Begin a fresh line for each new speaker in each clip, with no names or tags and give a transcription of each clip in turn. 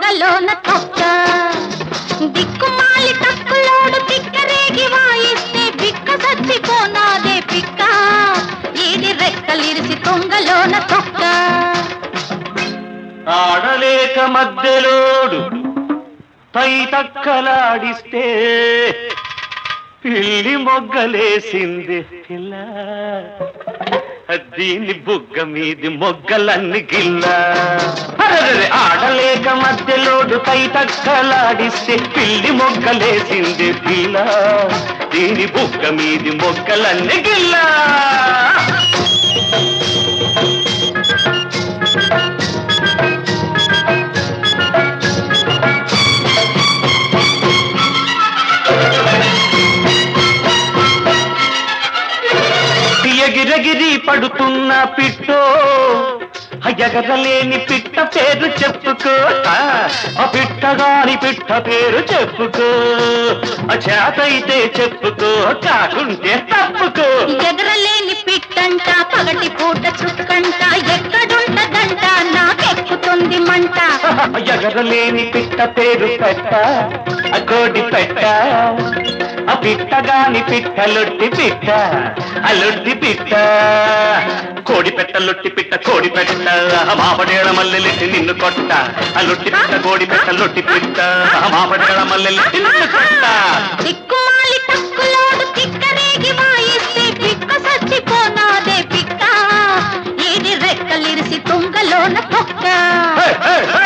తొంగలోన తొక్క దిక్కుమాలి తక్కులోడు తిక్కరేగి వాయిస్తే బిక్క సచ్చిపోనాదే పిక్క ఈడి రెక్కలిరిసి తొంగలోన తొక్క
ఆడలేక మధ్యలోడు పై తక్కలాడిస్తే పిల్లి మొగ్గలేసింది పిల్ల దీని బుగ్గ మీది మొగ్గలన్ని గిల్ల అరెరెరె, ఆడలేక మధ్యలోడు పై తక్కలాడిస్తే పిల్లి మొగ్గలేసింది పిల్ల దీని బుగ్గ మీది మొగ్గలన్ని గిల్ల ఎగిరెగిరి పడుతున్న పిట్టో ఆ ఎగరలేని పిట్ట పేరు చెప్పుకో ఆ, ఆ పిట్టగాని పిట్ట పేరు చెప్పుకో ఆ చేతైతే చెప్పుకో కాకుంటే తప్పుకో
ఎగరలేని పిట్టంట పగటి పూట చుక్కంట ఎక్కడుంటదంట నాకెక్కుతుంది మంట
ఎగరలేని పిట్ట పేరు పెట్ట ఆ కోడి పెట్ట ఆ పిట్టగాని పిట్ట లొట్టి పిట్ట ఆ లొట్టి పిట్ట కోడి పెట్ట లొట్టి పిట్ట కోడి పెట్ట మాపడేళ మల్లెలెట్టి నిన్ను కొట్ట ఆ లొట్టి పిట్ట కోడి పెట్ట లొట్టి పిట్ట మాపడేళ మల్లెలెట్టి నిన్ను కొట్ట
దిక్కుమాలి తక్కులోడు తిక్కరేగి వాయిస్తే పిక్క సచ్చిపోనాదే పిక్క ఈడి రెక్కలిరిసి తుంగలోన తొక్క
హే, హే, హే!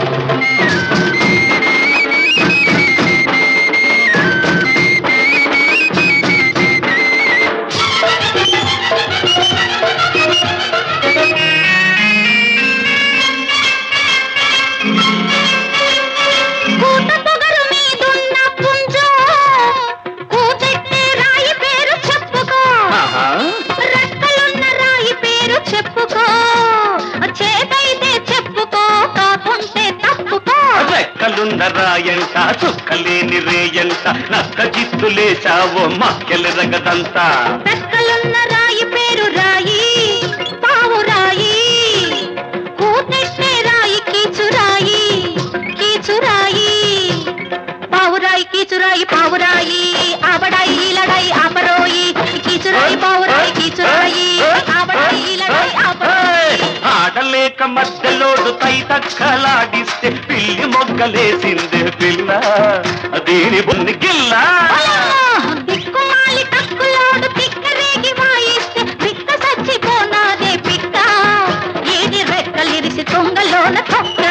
కూత పొగరు మీదున్న పుంజు కూచెట్టే రాయి పేరు చెప్పుకో
ఆహా.
రెక్కలున్న రాయి పేరు చెప్పుకో చేతైతే చెప్పుకో కాకుంటే తప్పుకో
రెక్కలున్న రాయంట చుక్కలేని రేయంట నక్క జిత్తులేశావో మక్కెలు రగదంతా
రెక్కలున్న రాయి పేరు రాయి పావు రాయి కూతెట్టే రాయి కీచురాయి కీచురాయి పావురాయి కీచురాయి పావురాయి ఆబడాయి ఈలడాయి ఆపరోయి కీచురాయి పావురాయి కీచురాయి ఆబడాయి ఈలడాయి ఆపరోయి
ఆడలేక మధ్యలోడు తై తక్కలాడిస్తే పిల్లి మొగ్గలేసింది పిల్ల దీని బున్ని గిల్ల
దిక్కుమాలి తక్కులోడు తిక్కరేగి వాయిస్తే పిక్క సచ్చిపోనాదే పిక్క ఏది రెక్కలిరిసి తొంగలోన తొక్క